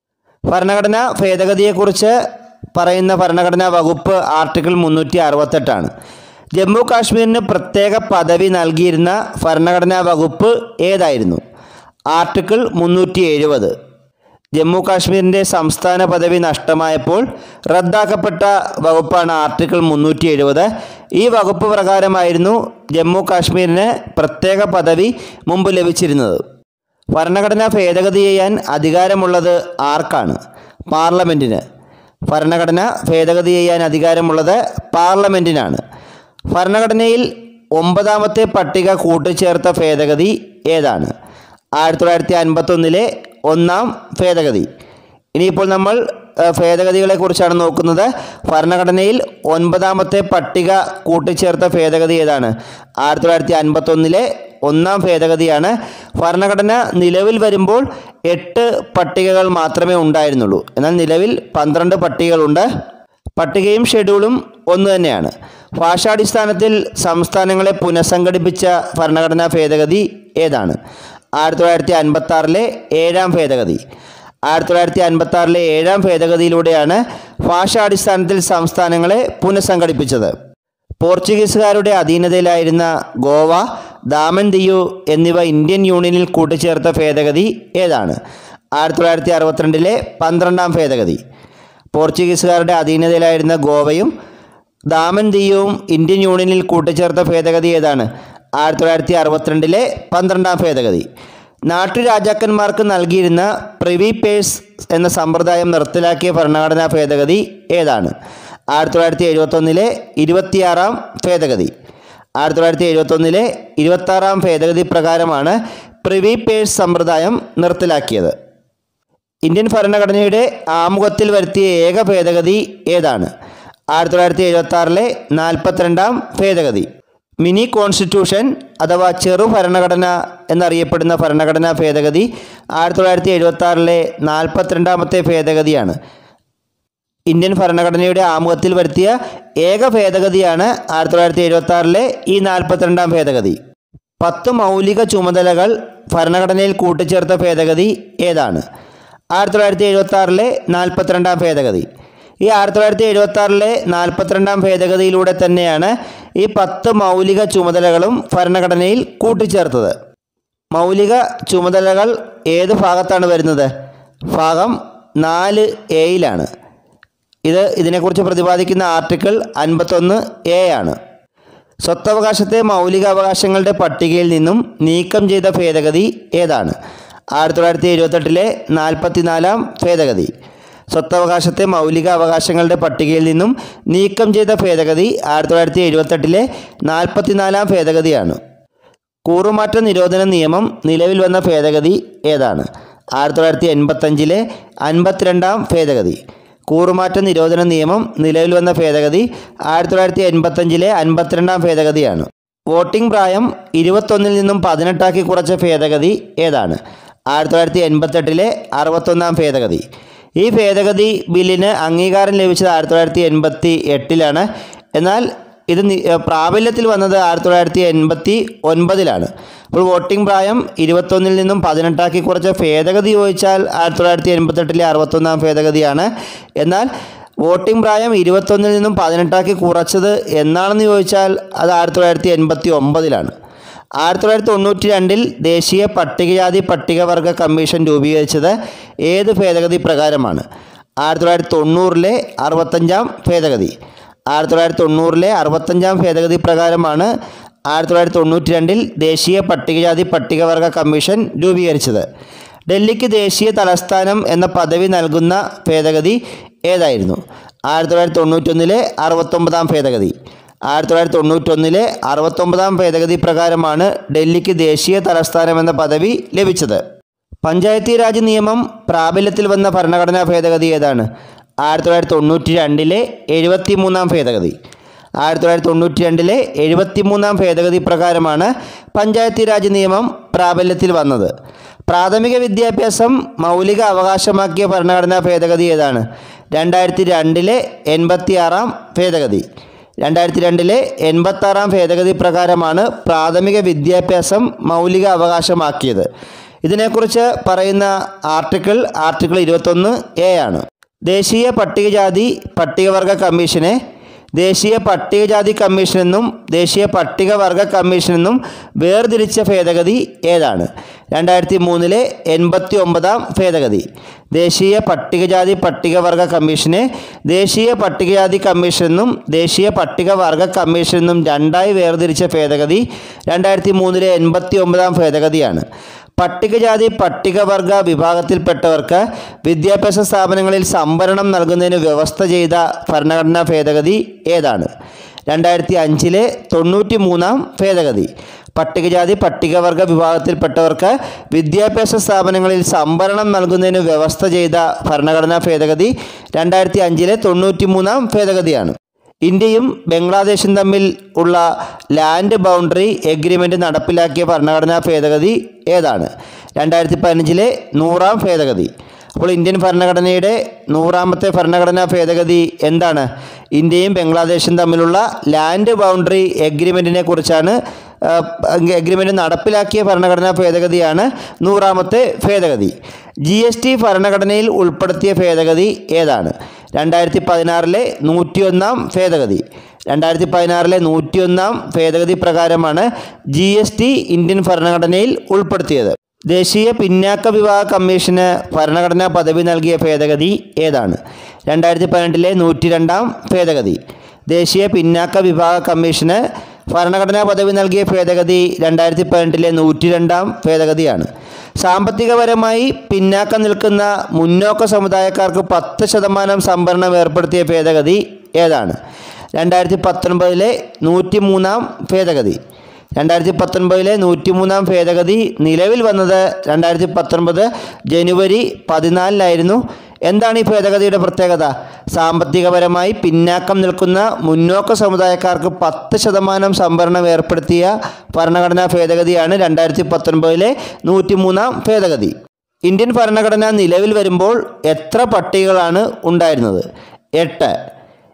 ഭരണഘടനാ ഭേദഗതിയെക്കുറിച്ച് പറയുന്ന ഭരണഘടനാ വകുപ്പ് ആർട്ടിക്കിൾ മുന്നൂറ്റി അറുപത്തെട്ടാണ് ജമ്മു കാശ്മീരിന് പ്രത്യേക പദവി നൽകിയിരുന്ന ഭരണഘടനാ വകുപ്പ് ഏതായിരുന്നു ആർട്ടിക്കിൾ മുന്നൂറ്റി എഴുപത് ജമ്മു കാശ്മീരിൻ്റെ സംസ്ഥാന പദവി നഷ്ടമായപ്പോൾ റദ്ദാക്കപ്പെട്ട വകുപ്പാണ് ആർട്ടിക്കിൾ മുന്നൂറ്റി എഴുപത് ഈ വകുപ്പ് പ്രകാരമായിരുന്നു ജമ്മു കാശ്മീരിന് പ്രത്യേക പദവി മുമ്പ് ലഭിച്ചിരുന്നത് ഭരണഘടന ഭേദഗതി ചെയ്യാൻ അധികാരമുള്ളത് ആർക്കാണ് പാർലമെൻറ്റിന് ഭരണഘടന ഭേദഗതി ചെയ്യാൻ അധികാരമുള്ളത് പാർലമെൻറ്റിനാണ് ഭരണഘടനയിൽ ഒമ്പതാമത്തെ പട്ടിക കൂട്ടിച്ചേർത്ത ഭേദഗതി ഏതാണ് ആയിരത്തി തൊള്ളായിരത്തി അൻപത്തൊന്നിലെ ഒന്നാം ഭേദഗതി ഇനിയിപ്പോൾ നമ്മൾ ഏഹ്, ഭേദഗതികളെക്കുറിച്ചാണ് നോക്കുന്നത് ഭരണഘടനയിൽ ഒൻപതാമത്തെ പട്ടിക കൂട്ടിച്ചേർത്ത ഭേദഗതി ഏതാണ് ആയിരത്തി തൊള്ളായിരത്തി അൻപത്തൊന്നിലെ ഒന്നാം ഭേദഗതിയാണ് ഭരണഘടന നിലവിൽ വരുമ്പോൾ എട്ട് പട്ടികകൾ മാത്രമേ ഉണ്ടായിരുന്നുള്ളൂ എന്നാൽ നിലവിൽ പന്ത്രണ്ട് പട്ടികകളുണ്ട് പട്ടികയും ഷെഡ്യൂളും ഒന്ന് തന്നെയാണ് ഭാഷാടിസ്ഥാനത്തിൽ സംസ്ഥാനങ്ങളെ പുനഃസംഘടിപ്പിച്ച ഭരണഘടനാ ഭേദഗതി ഏതാണ് ആയിരത്തി തൊള്ളായിരത്തി അൻപത്തി ആറിലെ ഏഴാം ഭേദഗതി ആയിരത്തി തൊള്ളായിരത്തി അൻപത്തി ആറിലെ ഏഴാം ഭേദഗതിയിലൂടെയാണ് ഭാഷാടിസ്ഥാനത്തിൽ സംസ്ഥാനങ്ങളെ പുനഃസംഘടിപ്പിച്ചത് പോർച്ചുഗീസുകാരുടെ അധീനതയിലായിരുന്ന ഗോവ ദാമൻ ദിയു എന്നിവ ഇന്ത്യൻ യൂണിയനിൽ കൂട്ടിച്ചേർത്ത ഭേദഗതി ഏതാണ് ആയിരത്തി തൊള്ളായിരത്തി അറുപത്തിരണ്ടിലെ പന്ത്രണ്ടാം ഭേദഗതി പോർച്ചുഗീസുകാരുടെ അധീനതയിലായിരുന്ന ഗോവയും ദാമൻ ദിയുവും ഇന്ത്യൻ യൂണിയനിൽ കൂട്ടിച്ചേർത്ത ഭേദഗതി ഏതാണ് ആയിരത്തി തൊള്ളായിരത്തി അറുപത്തിരണ്ടിലെ പന്ത്രണ്ടാം ഭേദഗതി നാട്ടുരാജാക്കന്മാർക്ക് നൽകിയിരുന്ന പ്രിവി പേഴ്സ് എന്ന സമ്പ്രദായം നിർത്തലാക്കിയ ഭരണഘടനാ ഭേദഗതി ഏതാണ് ആയിരത്തി തൊള്ളായിരത്തി എഴുപത്തൊന്നിലെ ഇരുപത്തിയാറാം ഭേദഗതി ആയിരത്തി തൊള്ളായിരത്തി എഴുപത്തൊന്നിലെ ഇരുപത്താറാം ഭേദഗതി പ്രകാരമാണ് പ്രിവി പേഴ്സ് സമ്പ്രദായം നിർത്തലാക്കിയത് ഇന്ത്യൻ ഭരണഘടനയുടെ ആമുഖത്തിൽ വരുത്തിയ ഏക ഭേദഗതി ഏതാണ് ആയിരത്തി തൊള്ളായിരത്തി എഴുപത്തി ആറിലെ നാൽപ്പത്തിരണ്ടാം ഭേദഗതി മിനി കോൺസ്റ്റിറ്റ്യൂഷൻ അഥവാ ചെറു ഭരണഘടന എന്നറിയപ്പെടുന്ന ഭരണഘടനാ ഭേദഗതി ആയിരത്തി തൊള്ളായിരത്തി എഴുപത്തി ആറിലെ നാൽപ്പത്തിരണ്ടാമത്തെ ഭേദഗതിയാണ് ഇന്ത്യൻ ഭരണഘടനയുടെ ആമുഖത്തിൽ വരുത്തിയ ഏക ഭേദഗതിയാണ് ആയിരത്തി തൊള്ളായിരത്തി എഴുപത്തി ആറിലെ ഈ നാൽപ്പത്തിരണ്ടാം ഭേദഗതി പത്ത് മൗലിക ചുമതലകൾ ഭരണഘടനയിൽ കൂട്ടിച്ചേർത്ത ഭേദഗതി ഏതാണ് ആയിരത്തി തൊള്ളായിരത്തി എഴുപത്തി ആറിലെ നാൽപ്പത്തിരണ്ടാം ഭേദഗതി ഈ ആയിരത്തി തൊള്ളായിരത്തി എഴുപത്തി ആറിലെ നാൽപ്പത്തിരണ്ടാം ഭേദഗതിയിലൂടെ തന്നെയാണ് ഈ പത്ത് മൗലിക ചുമതലകളും ഭരണഘടനയിൽ കൂട്ടിച്ചേർത്തത് മൗലിക ചുമതലകൾ ഏത് ഭാഗത്താണ് വരുന്നത് ഭാഗം നാല് എയിലാണ് ഇത് ഇതിനെക്കുറിച്ച് പ്രതിപാദിക്കുന്ന ആർട്ടിക്കിൾ അൻപത്തൊന്ന് എ ആണ് സ്വത്തവകാശത്തെ മൗലിക അവകാശങ്ങളുടെ പട്ടികയിൽ നിന്നും നീക്കം ചെയ്ത ഭേദഗതി ഏതാണ് ആയിരത്തി തൊള്ളായിരത്തി എഴുപത്തെട്ടിലെ നാൽപ്പത്തിനാലാം ഭേദഗതി സ്വത്തവകാശത്തെ മൗലിക അവകാശങ്ങളുടെ പട്ടികയിൽ നിന്നും നീക്കം ചെയ്ത ഭേദഗതി ആയിരത്തി തൊള്ളായിരത്തി എഴുപത്തെട്ടിലെ നാൽപ്പത്തിനാലാം ഭേദഗതിയാണ് കൂറുമാറ്റ നിരോധന നിയമം നിലവിൽ വന്ന ഭേദഗതി ഏതാണ് ആയിരത്തി തൊള്ളായിരത്തി എൺപത്തഞ്ചിലെ അൻപത്തിരണ്ടാം ഭേദഗതി കൂറുമാറ്റ നിരോധന നിയമം നിലവിൽ വന്ന ഭേദഗതി ആയിരത്തി തൊള്ളായിരത്തി എൺപത്തഞ്ചിലെ അൻപത്തിരണ്ടാം ഭേദഗതിയാണ് വോട്ടിംഗ് പ്രായം ഇരുപത്തൊന്നിൽ നിന്നും പതിനെട്ടാക്കി കുറച്ച ഭേദഗതി ഏതാണ് ആയിരത്തി തൊള്ളായിരത്തി എൺപത്തെട്ടിലെ അറുപത്തൊന്നാം ഭേദഗതി ഈ ഭേദഗതി ബില്ലിന് അംഗീകാരം ലഭിച്ചത് ആയിരത്തി തൊള്ളായിരത്തി എൺപത്തി എട്ടിലാണ് എന്നാൽ ഇത് നി- ഏ, പ്രാബല്യത്തിൽ വന്നത് ആയിരത്തി തൊള്ളായിരത്തി എൺപത്തി ഒൻപതിലാണ് അപ്പോൾ വോട്ടിംഗ് പ്രായം ഇരുപത്തൊന്നിൽ നിന്നും പതിനെട്ടാക്കി കുറച്ച ഭേദഗതി ചോദിച്ചാൽ ആയിരത്തി തൊള്ളായിരത്തി എൺപത്തെട്ടിലെ അറുപത്തൊന്നാം ഭേദഗതിയാണ് എന്നാൽ വോട്ടിംഗ് പ്രായം ഇരുപത്തൊന്നിൽ നിന്നും പതിനെട്ടാക്കി കുറച്ചത് എന്നാണെന്ന് ചോദിച്ചാൽ അത് ആയിരത്തി തൊള്ളായിരത്തി എൺപത്തി ഒമ്പതിലാണ് ആയിരത്തി തൊള്ളായിരത്തി തൊണ്ണൂറ്റി രണ്ടിൽ ദേശീയ പട്ടികജാതി പട്ടികവർഗ കമ്മീഷൻ രൂപീകരിച്ചത് ഏത് ഭേദഗതി പ്രകാരമാണ് ആയിരത്തി തൊള്ളായിരത്തി തൊണ്ണൂറിലെ അറുപത്തഞ്ചാം ഭേദഗതി ആയിരത്തി തൊള്ളായിരത്തി തൊണ്ണൂറിലെ അറുപത്തഞ്ചാം ഭേദഗതി പ്രകാരമാണ് ആയിരത്തി തൊള്ളായിരത്തി തൊണ്ണൂറ്റി രണ്ടിൽ ദേശീയ പട്ടികജാതി പട്ടികവർഗ കമ്മീഷൻ രൂപീകരിച്ചത് ഡൽഹിക്ക് ദേശീയ തലസ്ഥാനം എന്ന പദവി നൽകുന്ന ഭേദഗതി ഏതായിരുന്നു ആയിരത്തി തൊള്ളായിരത്തി തൊണ്ണൂറ്റൊന്നിലെ അറുപത്തൊമ്പതാം ഭേദഗതി ആയിരത്തി തൊള്ളായിരത്തി തൊണ്ണൂറ്റൊന്നിലെ അറുപത്തൊമ്പതാം ഭേദഗതി പ്രകാരമാണ് ഡൽഹിക്ക് ദേശീയ തലസ്ഥാനം എന്ന പദവി ലഭിച്ചത് പഞ്ചായത്തി രാജ് നിയമം പ്രാബല്യത്തിൽ വന്ന ഭരണഘടനാ ഭേദഗതി ഏതാണ് ആയിരത്തി തൊള്ളായിരത്തി തൊണ്ണൂറ്റി രണ്ടിലെ എഴുപത്തി മൂന്നാം ഭേദഗതി ആയിരത്തി തൊള്ളായിരത്തി തൊണ്ണൂറ്റി രണ്ടിലെ എഴുപത്തി മൂന്നാം ഭേദഗതി പ്രകാരമാണ് പഞ്ചായത്തി രാജ് നിയമം പ്രാബല്യത്തിൽ വന്നത് പ്രാഥമിക വിദ്യാഭ്യാസം മൗലിക അവകാശമാക്കിയ ഭരണഘടനാ ഭേദഗതി ഏതാണ് രണ്ടായിരത്തി രണ്ടിലെ എൺപത്തി ആറാം ഭേദഗതി രണ്ടായിരത്തി രണ്ടിലെ എൺപത്താറാം ഭേദഗതി പ്രകാരമാണ് പ്രാഥമിക വിദ്യാഭ്യാസം മൗലിക അവകാശമാക്കിയത് ഇതിനെക്കുറിച്ച് പറയുന്ന ആർട്ടിക്കിൾ ആർട്ടിക്കിൾ ഇരുപത്തൊന്ന് എ ആണ് ദേശീയ പട്ടികജാതി പട്ടികവർഗ കമ്മീഷനെ ദേശീയ പട്ടികജാതി കമ്മീഷനെന്നും ദേശീയ പട്ടികവർഗ കമ്മീഷനെന്നും വേർതിരിച്ച ഭേദഗതി ഏതാണ് രണ്ടായിരത്തി മൂന്നിലെ എൺപത്തി ഒമ്പതാം ഭേദഗതി ദേശീയ പട്ടികജാതി പട്ടികവർഗ കമ്മീഷനെ ദേശീയ പട്ടികജാതി കമ്മീഷനെന്നും ദേശീയ പട്ടികവർഗ കമ്മീഷനെന്നും രണ്ടായി വേർതിരിച്ച ഭേദഗതി രണ്ടായിരത്തി മൂന്നിലെ എൺപത്തി ഒമ്പതാം ഭേദഗതിയാണ് പട്ടികജാതി പട്ടികവർഗ വിഭാഗത്തിൽപ്പെട്ടവർക്ക് വിദ്യാഭ്യാസ സ്ഥാപനങ്ങളിൽ സംവരണം നൽകുന്നതിന് വ്യവസ്ഥ ചെയ്ത ഭരണഘടനാ ഭേദഗതി ഏതാണ് രണ്ടായിരത്തി അഞ്ചിലെ തൊണ്ണൂറ്റി മൂന്നാം ഭേദഗതി പട്ടികജാതി പട്ടികവർഗ വിഭാഗത്തിൽപ്പെട്ടവർക്ക് വിദ്യാഭ്യാസ സ്ഥാപനങ്ങളിൽ സംവരണം നൽകുന്നതിന് വ്യവസ്ഥ ചെയ്ത ഭരണഘടനാ ഭേദഗതി രണ്ടായിരത്തി അഞ്ചിലെ തൊണ്ണൂറ്റി മൂന്നാം ഭേദഗതിയാണ് ഇന്ത്യയും ബംഗ്ലാദേശും തമ്മിൽ ഉള്ള ലാൻഡ് ബൗണ്ടറി എഗ്രിമെൻ്റ് നടപ്പിലാക്കിയ ഭരണഘടനാ ഭേദഗതി ഏതാണ് രണ്ടായിരത്തി പതിനഞ്ചിലെ നൂറാം ഭേദഗതി അപ്പോൾ ഇന്ത്യൻ ഭരണഘടനയുടെ നൂറാമത്തെ ഭരണഘടനാ ഭേദഗതി എന്താണ് ഇന്ത്യയും ബംഗ്ലാദേശും തമ്മിലുള്ള ലാൻഡ് ബൗണ്ടറി എഗ്രിമെൻറ്റിനെ കുറിച്ചാണ് എഗ്രിമെൻറ്റ് നടപ്പിലാക്കിയ ഭരണഘടനാ ഭേദഗതിയാണ് നൂറാമത്തെ ഭേദഗതി ജി എസ് ടി ഭരണഘടനയിൽ ഉൾപ്പെടുത്തിയ ഭേദഗതി ഏതാണ് രണ്ടായിരത്തി പതിനാറിലെ നൂറ്റിയൊന്നാം ഭേദഗതി രണ്ടായിരത്തി പതിനാറിലെ നൂറ്റിയൊന്നാം ഭേദഗതി പ്രകാരമാണ് ജി എസ് ടി ഇന്ത്യൻ ഭരണഘടനയിൽ ഉൾപ്പെടുത്തിയത് ദേശീയ പിന്നാക്ക വിഭാഗ കമ്മീഷന് ഭരണഘടനാ പദവി നൽകിയ ഭേദഗതി ഏതാണ് രണ്ടായിരത്തി പതിനെട്ടിലെ നൂറ്റി രണ്ടാം ഭേദഗതി ദേശീയ പിന്നാക്ക വിഭാഗ കമ്മീഷന് ഭരണഘടനാ പദവി നൽകിയ ഭേദഗതി രണ്ടായിരത്തി പതിനെട്ടിലെ നൂറ്റി രണ്ടാം ഭേദഗതിയാണ് സാമ്പത്തികപരമായി പിന്നാക്കം നിൽക്കുന്ന മുന്നോക്ക സമുദായക്കാർക്ക് പത്ത് ശതമാനം സംവരണം ഏർപ്പെടുത്തിയ ഭേദഗതി ഏതാണ് രണ്ടായിരത്തി പത്തൊൻപതിലെ നൂറ്റി മൂന്നാം ഭേദഗതി രണ്ടായിരത്തി പത്തൊൻപതിലെ നൂറ്റിമൂന്നാം ഭേദഗതി നിലവിൽ വന്നത് രണ്ടായിരത്തി പത്തൊൻപത് ജനുവരി പതിനാലിനായിരുന്നു എന്താണ് ഈ ഭേദഗതിയുടെ പ്രത്യേകത സാമ്പത്തികപരമായി പിന്നാക്കം നിൽക്കുന്ന മുന്നോക്ക സമുദായക്കാർക്ക് പത്ത് ശതമാനം സംവരണം ഏർപ്പെടുത്തിയ ഭരണഘടനാ ഭേദഗതിയാണ് രണ്ടായിരത്തി പത്തൊൻപതിലെ നൂറ്റിമൂന്നാം ഭേദഗതി ഇന്ത്യൻ ഭരണഘടന നിലവിൽ വരുമ്പോൾ എത്ര പട്ടികകളാണ് ഉണ്ടായിരുന്നത് എട്ട്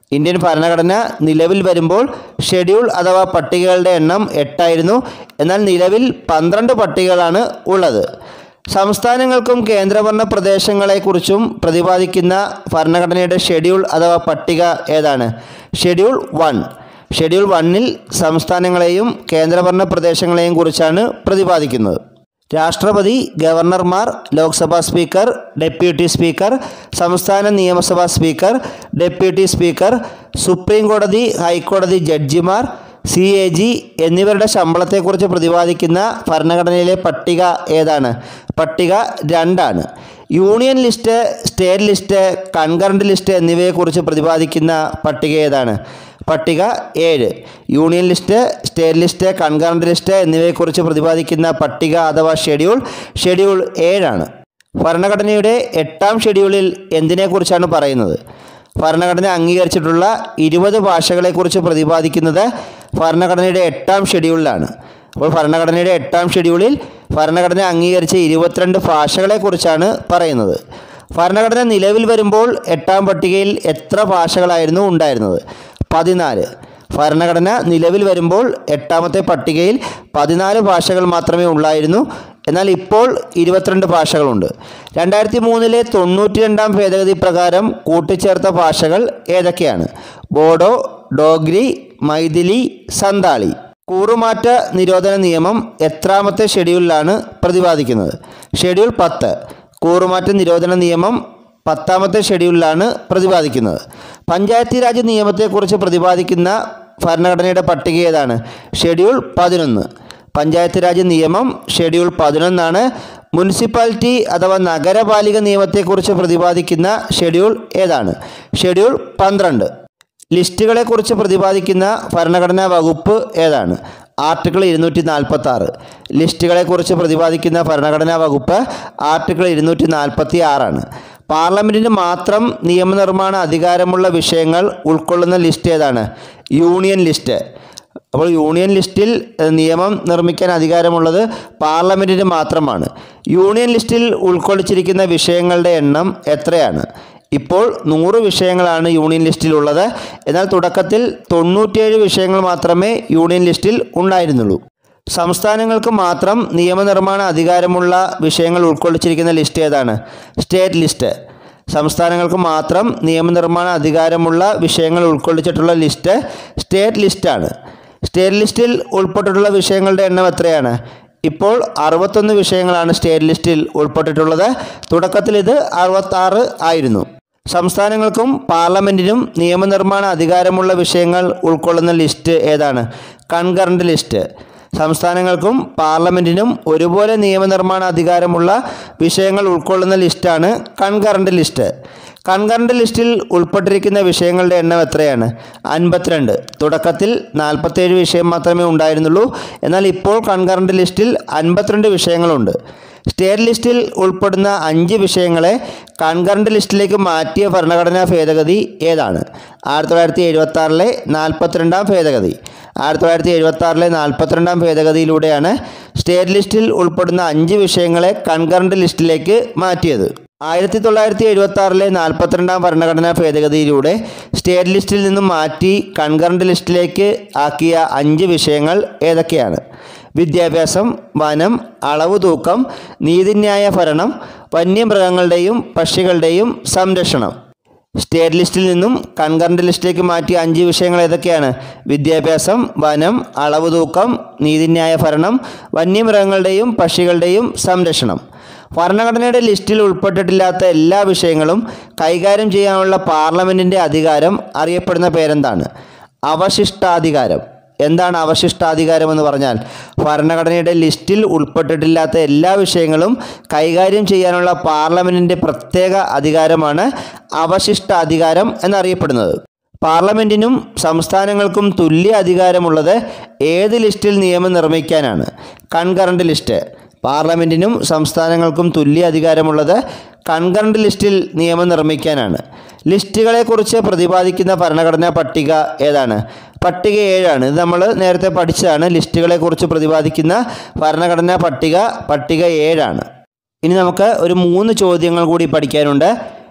ഇന്ത്യൻ ഭരണഘടന നിലവിൽ വരുമ്പോൾ ഷെഡ്യൂൾ അഥവാ പട്ടികകളുടെ എണ്ണം എട്ടായിരുന്നു എന്നാൽ നിലവിൽ പന്ത്രണ്ട് പട്ടികകളാണ് ഉള്ളത് സംസ്ഥാനങ്ങൾക്കും കേന്ദ്രഭരണ പ്രദേശങ്ങളെക്കുറിച്ചും പ്രതിപാദിക്കുന്ന ഭരണഘടനയുടെ ഷെഡ്യൂൾ അഥവാ പട്ടിക ഏതാണ് ഷെഡ്യൂൾ വൺ ഷെഡ്യൂൾ വണ്ണിൽ സംസ്ഥാനങ്ങളെയും കേന്ദ്രഭരണ പ്രദേശങ്ങളെയും കുറിച്ചാണ് പ്രതിപാദിക്കുന്നത് രാഷ്ട്രപതി ഗവർണർമാർ ലോക്സഭാ സ്പീക്കർ ഡെപ്യൂട്ടി സ്പീക്കർ സംസ്ഥാന നിയമസഭാ സ്പീക്കർ ഡെപ്യൂട്ടി സ്പീക്കർ സുപ്രീം കോടതി ഹൈക്കോടതി ജഡ്ജിമാർ സി എ ജി എന്നിവരുടെ ശമ്പളത്തെക്കുറിച്ച് പ്രതിപാദിക്കുന്ന ഭരണഘടനയിലെ പട്ടിക ഏതാണ് പട്ടിക രണ്ടാണ് union list state list concurrent list എന്നിവയെക്കുറിച്ച് പ്രതിപാദിക്കുന്ന പട്ടിക ഏതാണ് പട്ടിക ഏഴ് union list state list concurrent list എന്നിവയെക്കുറിച്ച് പ്രതിപാദിക്കുന്ന പട്ടിക അഥവാ ഷെഡ്യൂൾ ഷെഡ്യൂൾ ഏഴാണ് ഭരണഘടനയുടെ എട്ടാം ഷെഡ്യൂളിൽ എന്തിനെക്കുറിച്ചാണ് പറയുന്നത് ഭരണഘടന അംഗീകരിച്ചിട്ടുള്ള ഇരുപത് ഭാഷകളെക്കുറിച്ച് പ്രതിപാദിക്കുന്നത് ഭരണഘടനയുടെ എട്ടാം ഷെഡ്യൂളിലാണ് അപ്പോൾ ഭരണഘടനയുടെ എട്ടാം ഷെഡ്യൂളിൽ ഭരണഘടന അംഗീകരിച്ച ഇരുപത്തിരണ്ട് ഭാഷകളെക്കുറിച്ചാണ് പറയുന്നത് ഭരണഘടന നിലവിൽ വരുമ്പോൾ എട്ടാം പട്ടികയിൽ എത്ര ഭാഷകളായിരുന്നു ഉണ്ടായിരുന്നത് പതിനാല് ഭരണഘടന നിലവിൽ വരുമ്പോൾ എട്ടാമത്തെ പട്ടികയിൽ പതിനാല് ഭാഷകൾ മാത്രമേ ഉള്ളായിരുന്നു എന്നാൽ ഇപ്പോൾ ഇരുപത്തിരണ്ട് ഭാഷകളുണ്ട് രണ്ടായിരത്തി മൂന്നിലെ തൊണ്ണൂറ്റി രണ്ടാം ഭേദഗതി പ്രകാരം കൂട്ടിച്ചേർത്ത ഭാഷകൾ ഏതൊക്കെയാണ് ബോഡോ ഡോഗ്രി മൈഥിലി സന്താളി കൂറുമാറ്റ നിരോധന നിയമം എത്രാമത്തെ ഷെഡ്യൂളിലാണ് പ്രതിപാദിക്കുന്നത് ഷെഡ്യൂൾ പത്ത് കൂറുമാറ്റ നിരോധന നിയമം പത്താമത്തെ ഷെഡ്യൂളിലാണ് പ്രതിപാദിക്കുന്നത് പഞ്ചായത്തി രാജ് നിയമത്തെക്കുറിച്ച് പ്രതിപാദിക്കുന്ന ഭരണഘടനയുടെ പട്ടിക ഏതാണ് ഷെഡ്യൂൾ പതിനൊന്ന് പഞ്ചായത്ത് രാജ് നിയമം ഷെഡ്യൂൾ പതിനൊന്നാണ് മുനിസിപ്പാലിറ്റി അഥവാ നഗരപാലിക നിയമത്തെക്കുറിച്ച് പ്രതിപാദിക്കുന്ന ഷെഡ്യൂൾ ഏതാണ് ഷെഡ്യൂൾ പന്ത്രണ്ട് ലിസ്റ്റുകളെക്കുറിച്ച് പ്രതിപാദിക്കുന്ന ഭരണഘടനാ വകുപ്പ് ഏതാണ് ആർട്ടിക്കിൾ ഇരുന്നൂറ്റി നാൽപ്പത്തി ആറ് ലിസ്റ്റുകളെക്കുറിച്ച് പ്രതിപാദിക്കുന്ന ഭരണഘടനാ വകുപ്പ് ആർട്ടിക്കിൾ ഇരുന്നൂറ്റി നാൽപ്പത്തി ആറാണ് പാർലമെൻറ്റിന് മാത്രം നിയമനിർമ്മാണ അധികാരമുള്ള വിഷയങ്ങൾ ഉൾക്കൊള്ളുന്ന ലിസ്റ്റ് ഏതാണ് യൂണിയൻ ലിസ്റ്റ് അപ്പോൾ യൂണിയൻ ലിസ്റ്റിൽ ഏഹ്, നിയമം നിർമ്മിക്കാൻ അധികാരമുള്ളത് പാർലമെൻറ്റിന് മാത്രമാണ് യൂണിയൻ ലിസ്റ്റിൽ ഉൾക്കൊള്ളിച്ചിരിക്കുന്ന വിഷയങ്ങളുടെ എണ്ണം എത്രയാണ് ഇപ്പോൾ നൂറ് വിഷയങ്ങളാണ് യൂണിയൻ ലിസ്റ്റിലുള്ളത് എന്നാൽ തുടക്കത്തിൽ തൊണ്ണൂറ്റിയേഴ് വിഷയങ്ങൾ മാത്രമേ യൂണിയൻ ലിസ്റ്റിൽ ഉണ്ടായിരുന്നുള്ളൂ സംസ്ഥാനങ്ങൾക്ക് മാത്രം നിയമനിർമ്മാണ അധികാരമുള്ള വിഷയങ്ങൾ ഉൾക്കൊള്ളിച്ചിരിക്കുന്ന ലിസ്റ്റ് ഏതാണ് സ്റ്റേറ്റ് ലിസ്റ്റ് സംസ്ഥാനങ്ങൾക്ക് മാത്രം നിയമനിർമ്മാണ അധികാരമുള്ള വിഷയങ്ങൾ ഉൾക്കൊള്ളിച്ചിട്ടുള്ള ലിസ്റ്റ് സ്റ്റേറ്റ് ലിസ്റ്റാണ് സ്റ്റേറ്റ് ലിസ്റ്റിൽ ഉൾപ്പെട്ടിട്ടുള്ള വിഷയങ്ങളുടെ എണ്ണം എത്രയാണ് ഇപ്പോൾ അറുപത്തൊന്ന് വിഷയങ്ങളാണ് സ്റ്റേറ്റ് ലിസ്റ്റിൽ ഉൾപ്പെട്ടിട്ടുള്ളത് തുടക്കത്തിൽ ഇത് അറുപത്താറ് ആയിരുന്നു സംസ്ഥാനങ്ങൾക്കും പാർലമെൻറ്റിനും നിയമനിർമ്മാണ അധികാരമുള്ള വിഷയങ്ങൾ ഉൾക്കൊള്ളുന്ന ലിസ്റ്റ് ഏതാണ് കൺകറൻറ്റ് ലിസ്റ്റ് സംസ്ഥാനങ്ങൾക്കും പാർലമെൻറ്റിനും ഒരുപോലെ നിയമനിർമ്മാണ അധികാരമുള്ള വിഷയങ്ങൾ ഉൾക്കൊള്ളുന്ന ലിസ്റ്റാണ് കൺകറൻറ്റ് ലിസ്റ്റ് കൺകറൻറ്റ് ലിസ്റ്റിൽ ഉൾപ്പെട്ടിരിക്കുന്ന വിഷയങ്ങളുടെ എണ്ണം എത്രയാണ് അൻപത്തിരണ്ട് തുടക്കത്തിൽ നാൽപ്പത്തേഴ് വിഷയം മാത്രമേ ഉണ്ടായിരുന്നുള്ളൂ എന്നാൽ ഇപ്പോൾ കൺകറൻറ്റ് ലിസ്റ്റിൽ അൻപത്തിരണ്ട് വിഷയങ്ങളുണ്ട് സ്റ്റേറ്റ് ലിസ്റ്റിൽ ഉൾപ്പെടുന്ന അഞ്ച് വിഷയങ്ങളെ കൺകറൻറ്റ് ലിസ്റ്റിലേക്ക് മാറ്റിയ ഭരണഘടനാ ഭേദഗതി ഏതാണ് ആയിരത്തി തൊള്ളായിരത്തി എഴുപത്തി ആറിലെ നാൽപ്പത്തിരണ്ടാം ഭേദഗതി ആയിരത്തി തൊള്ളായിരത്തി എഴുപത്തി ആറിലെ നാൽപ്പത്തിരണ്ടാം ഭേദഗതിയിലൂടെയാണ് സ്റ്റേറ്റ് ലിസ്റ്റിൽ ഉൾപ്പെടുന്ന അഞ്ച് വിഷയങ്ങളെ കൺകറൻറ്റ് ലിസ്റ്റിലേക്ക് മാറ്റിയത് ആയിരത്തി തൊള്ളായിരത്തി എഴുപത്തി ആറിലെ നാൽപ്പത്തിരണ്ടാം ഭരണഘടനാ ഭേദഗതിയിലൂടെ സ്റ്റേറ്റ് ലിസ്റ്റിൽ നിന്നും മാറ്റി കൺകറൻറ്റ് ലിസ്റ്റിലേക്ക് ആക്കിയ അഞ്ച് വിഷയങ്ങൾ ഏതൊക്കെയാണ് വിദ്യാഭ്യാസം വനം അളവ് തൂക്കം നീതിന്യായ ഭരണം വന്യമൃഗങ്ങളുടെയും പക്ഷികളുടെയും സംരക്ഷണം സ്റ്റേറ്റ് ലിസ്റ്റിൽ നിന്നും കൺകറൻറ്റ് ലിസ്റ്റിലേക്ക് മാറ്റിയ അഞ്ച് വിഷയങ്ങൾ ഏതൊക്കെയാണ് വിദ്യാഭ്യാസം വനം അളവ് തൂക്കം നീതിന്യായ ഭരണം വന്യമൃഗങ്ങളുടെയും പക്ഷികളുടെയും സംരക്ഷണം ഭരണഘടനയുടെ ലിസ്റ്റിൽ ഉൾപ്പെട്ടിട്ടില്ലാത്ത എല്ലാ വിഷയങ്ങളും കൈകാര്യം ചെയ്യാനുള്ള പാർലമെൻറ്റിൻ്റെ അധികാരം അറിയപ്പെടുന്ന പേരെന്താണ് അവശിഷ്ടാധികാരം എന്താണ് അവശിഷ്ടാധികാരം എന്ന് പറഞ്ഞാൽ ഭരണഘടനയുടെ ലിസ്റ്റിൽ ഉൾപ്പെട്ടിട്ടില്ലാത്ത എല്ലാ വിഷയങ്ങളും കൈകാര്യം ചെയ്യാനുള്ള പാർലമെൻറ്റിൻ്റെ പ്രത്യേക അധികാരമാണ് അവശിഷ്ടാധികാരം എന്നറിയപ്പെടുന്നത് പാർലമെൻറ്റിനും സംസ്ഥാനങ്ങൾക്കും തുല്യ അധികാരമുള്ളത് ഏത് ലിസ്റ്റിൽ നിയമം നിർമ്മിക്കാനാണ് കൺകറൻറ്റ് ലിസ്റ്റ് പാർലമെൻറ്റിനും സംസ്ഥാനങ്ങൾക്കും തുല്യ അധികാരമുള്ളത് കൺകറൻറ്റ് ലിസ്റ്റിൽ നിയമം നിർമ്മിക്കാനാണ് ലിസ്റ്റുകളെക്കുറിച്ച് പ്രതിപാദിക്കുന്ന ഭരണഘടനാ പട്ടിക ഏതാണ് പട്ടിക ഏഴാണ് ഇത് നമ്മൾ നേരത്തെ പഠിച്ചതാണ് ലിസ്റ്റുകളെക്കുറിച്ച് പ്രതിപാദിക്കുന്ന ഭരണഘടനാ പട്ടിക പട്ടിക ഏഴാണ് ഇനി നമുക്ക് ഒരു മൂന്ന് ചോദ്യങ്ങൾ കൂടി പഠിക്കാനുണ്ട്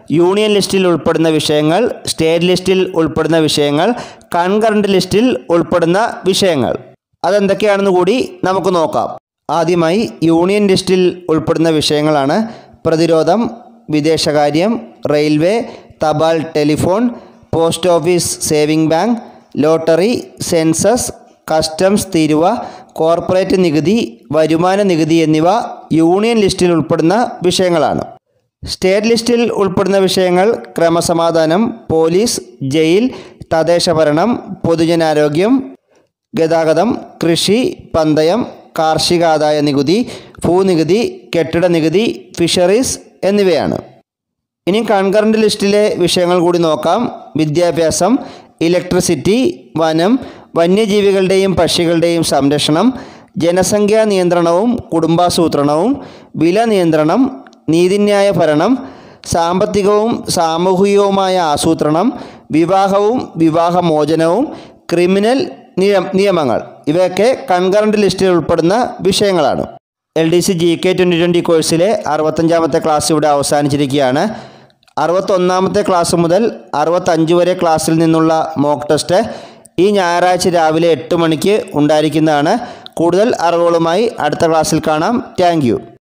യൂണിയൻ ലിസ്റ്റിൽ ഉൾപ്പെടുന്ന വിഷയങ്ങൾ സ്റ്റേറ്റ് ലിസ്റ്റിൽ ഉൾപ്പെടുന്ന വിഷയങ്ങൾ കൺകറൻറ്റ് ലിസ്റ്റിൽ ഉൾപ്പെടുന്ന വിഷയങ്ങൾ അതെന്തൊക്കെയാണെന്ന് കൂടി നമുക്ക് നോക്കാം ആദ്യമായി യൂണിയൻ ലിസ്റ്റിൽ ഉൾപ്പെടുന്ന വിഷയങ്ങളാണ് പ്രതിരോധം വിദേശകാര്യം റെയിൽവേ തപാൽ telephone post office saving bank lottery census customs തീരുവ കോർപ്പറേറ്റ് നികുതി വരുമാന നികുതി എന്നിവ യൂണിയൻ ലിസ്റ്റിൽ ഉൾപ്പെടുന്ന വിഷയങ്ങളാണ് സ്റ്റേറ്റ് ലിസ്റ്റിൽ ഉൾപ്പെടുന്ന വിഷയങ്ങൾ ക്രമസമാധാനം പോലീസ് ജയിൽ തദ്ദേശഭരണം പൊതുജനാരോഗ്യം ഗതാഗതം കൃഷി പന്തയം കാർഷിക ആദായ നികുതി ഭൂനികുതി കെട്ടിട നികുതി ഫിഷറീസ് എന്നിവയാണ് ഇനി കൺകറൻറ്റ് ലിസ്റ്റിലെ വിഷയങ്ങൾ കൂടി നോക്കാം വിദ്യാഭ്യാസം ഇലക്ട്രിസിറ്റി വനം വന്യജീവികളുടെയും പക്ഷികളുടെയും സംരക്ഷണം ജനസംഖ്യാ നിയന്ത്രണവും കുടുംബാസൂത്രണവും വില നിയന്ത്രണം നീതിന്യായ ഭരണം സാമ്പത്തികവും സാമൂഹികവുമായ ആസൂത്രണം വിവാഹവും വിവാഹമോചനവും ക്രിമിനൽ നിയ നിയമങ്ങൾ ഇവയൊക്കെ കൺകറൻറ്റ് ലിസ്റ്റിൽ ഉൾപ്പെടുന്ന വിഷയങ്ങളാണ് L D C G K twenty twenty കോഴ്സിലെ അറുപത്തഞ്ചാമത്തെ ക്ലാസ് ഇവിടെ അവസാനിച്ചിരിക്കുകയാണ് അറുപത്തൊന്നാമത്തെ ക്ലാസ് മുതൽ അറുപത്തഞ്ച് വരെ ക്ലാസ്സിൽ നിന്നുള്ള മോക്ക് ടെസ്റ്റ് ഈ ഞായറാഴ്ച രാവിലെ എട്ട് മണിക്ക് ഉണ്ടായിരിക്കുന്നതാണ് കൂടുതൽ അറിവുകളുമായി അടുത്ത ക്ലാസ്സിൽ കാണാം താങ്ക്